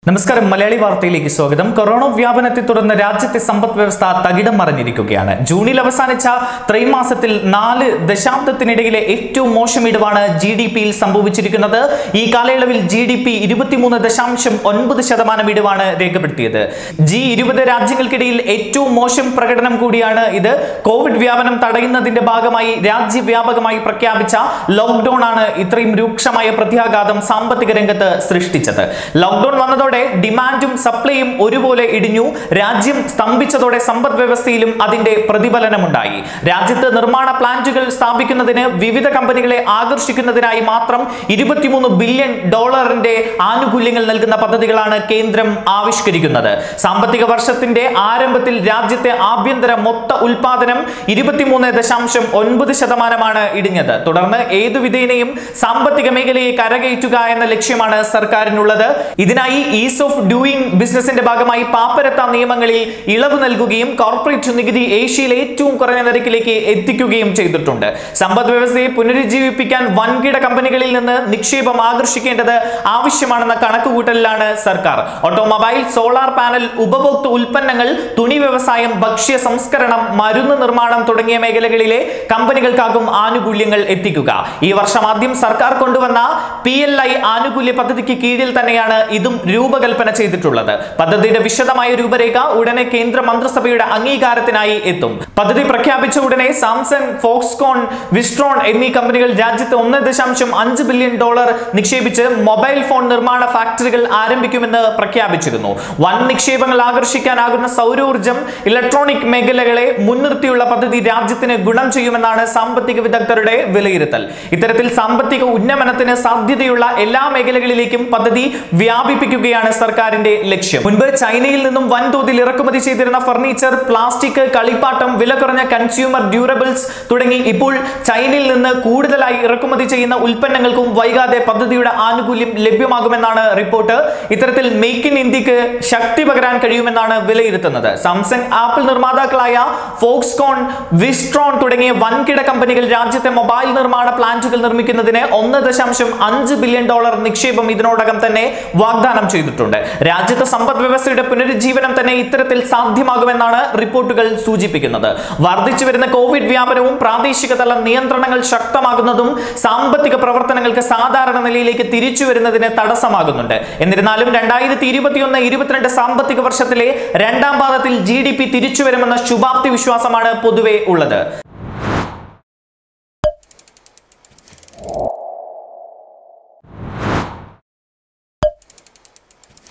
നമസ്കാരം മലയാളി വാർത്തയിലേക്ക് സ്വാഗതം കൊറോണ വ്യാപനത്തെ തുടർന്ന് രാജ്യത്തെ സമ്പദ് വ്യവസ്ഥ തകിടം മറിഞ്ഞിരിക്കുകയാണ് ജൂണിൽ അവസാനിച്ച ത്രൈമാസത്തിൽ നാല് ദശാബ്ദത്തിനിടയിലെ ഏറ്റവും മോശം ഇടിവാണ് ജി ഡി പിയിൽ സംഭവിച്ചിരിക്കുന്നത് ഈ കാലയളവിൽ ജി ഡി പി ഇരുപത്തിമൂന്ന് ദശാംശം ഒൻപത് ശതമാനം ഇടിവാണ് രേഖപ്പെടുത്തിയത് ജി ഇരുപത് രാജ്യങ്ങൾക്കിടയിൽ ഏറ്റവും മോശം പ്രകടനം കൂടിയാണ് ഇത് കോവിഡ് വ്യാപനം തടയുന്നതിന്റെ ഭാഗമായി രാജ്യവ്യാപകമായി പ്രഖ്യാപിച്ച ലോക്ക്ഡൌൺ ആണ് ഇത്രയും രൂക്ഷമായ പ്രത്യാഘാതം സാമ്പത്തിക രംഗത്ത് സൃഷ്ടിച്ചത് ലോക്ക്ഡൌൺ വന്നതോടെ ഡിമാൻഡും സപ്ലൈയും ഒരുപോലെ ഇടിഞ്ഞു രാജ്യം സ്തംഭിച്ചതോടെ സമ്പദ് വ്യവസ്ഥയിലും അതിന്റെ പ്രതിഫലനമുണ്ടായി രാജ്യത്ത് നിർമ്മാണ പ്ലാന്റുകൾ സ്ഥാപിക്കുന്നതിന് വിവിധ കമ്പനികളെ ആകർഷിക്കുന്നതിനായി മാത്രം ഇരുപത്തിമൂന്ന് ബില്യൺ ഡോളറിന്റെ ആനുകൂല്യങ്ങൾ നൽകുന്ന പദ്ധതികളാണ് കേന്ദ്രം ആവിഷ്കരിക്കുന്നത് സാമ്പത്തിക വർഷത്തിന്റെ ആരംഭത്തിൽ രാജ്യത്തെ ആഭ്യന്തര മൊത്ത ഉൽപാദനം ഇരുപത്തിമൂന്ന് ദശാംശം ഒൻപത് ശതമാനമാണ് ഇടിഞ്ഞത് തുടർന്ന് ഏതു വിധേനയും സാമ്പത്തിക മേഖലയെ കരകയറ്റുക എന്ന ലക്ഷ്യമാണ് സർക്കാരിനുള്ളത് ഇതിനായി ഈസ് ഓഫ് ഡൂയിങ് ബിസിനസിന്റെ ഭാഗമായി പാപ്പരത്ത നിയമങ്ങളിൽ ഇളവ് നൽകുകയും കോർപ്പറേറ്റ് നികുതി ഏഷ്യയിലെ ഏറ്റവും കുറഞ്ഞ നിരക്കിലേക്ക് എത്തിക്കുകയും ചെയ്തിട്ടുണ്ട് സമ്പദ് വ്യവസ്ഥയെ പുനരുജ്ജീവിപ്പിക്കാൻ വൻകിട കമ്പനികളിൽ നിന്ന് നിക്ഷേപം ആകർഷിക്കേണ്ടത് ആവശ്യമാണെന്ന കണക്കുകൂട്ടലിലാണ് സർക്കാർ ഓട്ടോമൊബൈൽ സോളാർ പാനൽ ഉപഭോക്തൃ ഉൽപ്പന്നങ്ങൾ തുണി വ്യവസായം ഭക്ഷ്യ സംസ്കരണം മരുന്ന് നിർമ്മാണം തുടങ്ങിയ മേഖലകളിലെ കമ്പനികൾക്കാകും ആനുകൂല്യങ്ങൾ എത്തിക്കുക ഈ വർഷം ആദ്യം സർക്കാർ കൊണ്ടുവന്ന പി എൽ ഐ ആനുകൂല്യ പദ്ധതിക്ക് കീഴിൽ തന്നെയാണ് ഇതും രൂപകൽപ്പന ചെയ്തിട്ടുള്ളത് പദ്ധതിയുടെ വിശദമായ രൂപരേഖ ഉടനെ കേന്ദ്ര മന്ത്രിസഭയുടെ അംഗീകാരത്തിനായി എത്തും പദ്ധതി പ്രഖ്യാപിച്ച ഉടനെ സാംസങ് ഫോക്സ്കോൺ വിസ്ട്രോൺ എന്നീ കമ്പനികൾ രാജ്യത്ത് ഒന്ന് ദശാംശം അഞ്ച് ബില്യൺ ഡോളർ നിക്ഷേപിച്ച് മൊബൈൽ ഫോൺ നിർമ്മാണ ഫാക്ടറികൾ ആരംഭിക്കുമെന്ന് പ്രഖ്യാപിച്ചിരുന്നു വൻ നിക്ഷേപങ്ങൾ ആകർഷിക്കാനാകുന്ന സൗരോർജ്ജം ഇലക്ട്രോണിക് മേഖലകളെ മുൻനിർത്തിയുള്ള പദ്ധതി രാജ്യത്തിന് ഗുണം ചെയ്യുമെന്നാണ് സാമ്പത്തിക വിദഗ്ധരുടെ വിലയിരുത്തൽ ഇത്തരത്തിൽ സാമ്പത്തിക ഉന്നമനത്തിന് സാധ്യതയുള്ള എല്ലാ മേഖലകളിലേക്കും പദ്ധതി വ്യാപിപ്പിക്കുകയാണ് സർക്കാരിന്റെ ലക്ഷ്യം മുൻപ് ചൈനയിൽ നിന്നും വൻതോതിൽ ഇറക്കുമതി ചെയ്തിരുന്ന ഫർണിച്ചർ പ്ലാസ്റ്റിക് കളിപ്പാട്ടം വില കുറഞ്ഞ കൺസ്യൂമർ ഡ്യൂറബിൾസ് തുടങ്ങി ഇപ്പോൾ ചൈനയിൽ നിന്ന് കൂടുതലായി ഇറക്കുമതി ചെയ്യുന്ന ഉൽപ്പന്നങ്ങൾക്കും വൈകാതെ പദ്ധതിയുടെ ആനുകൂല്യം ലഭ്യമാകുമെന്നാണ് റിപ്പോർട്ട് ഇത്തരത്തിൽ മേക്ക് ഇൻ ഇന്ത്യക്ക് ശക്തി പകരാൻ കഴിയുമെന്നാണ് വിലയിരുത്തുന്നത് സാംസങ് ആപ്പിൾ നിർമ്മാതാക്കളായ ഫോക്സ്കോൺ വിസ്ട്രോൺ തുടങ്ങിയ വൻകിട കമ്പനികൾ രാജ്യത്തെ മൊബൈൽ നിർമ്മാണ പ്ലാന്റുകൾ നിർമ്മിക്കുന്നതിന് ഒന്ന് ദശാംശം അഞ്ച് ബില്യൺ ഡോളർ നിക്ഷേപം ഇതിനോടകം തന്നെ വാഗ്ദാനം ചെയ്തിട്ടുണ്ട് രാജ്യത്തെ സമ്പദ് വ്യവസ്ഥയുടെ പുനരുജ്ജീവനം തന്നെ ഇത്തരത്തിൽ സാധ്യമാകുമെന്നാണ് റിപ്പോർട്ടുകൾ സൂചിപ്പിക്കുന്നത് വർദ്ധിച്ചു വരുന്ന കോവിഡ് വ്യാപനവും പ്രാദേശിക തല നിയന്ത്രണങ്ങൾ ശക്തമാകുന്നതും സാമ്പത്തിക പ്രവർത്തനങ്ങൾക്ക് സാധാരണ നിലയിലേക്ക് തിരിച്ചു വരുന്നതിന് തടസ്സമാകുന്നുണ്ട് എന്നിരുന്നാലും രണ്ടായിരത്തി ഇരുപത്തിയൊന്ന് ഇരുപത്തിരണ്ട് സാമ്പത്തിക വർഷത്തിലെ രണ്ടാം പാദത്തിൽ ജി ഡി പി തിരിച്ചു വരുമെന്ന ശുഭാപ്തി വിശ്വാസമാണ് പൊതുവെ ഉള്ളത്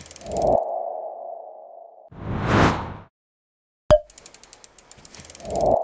you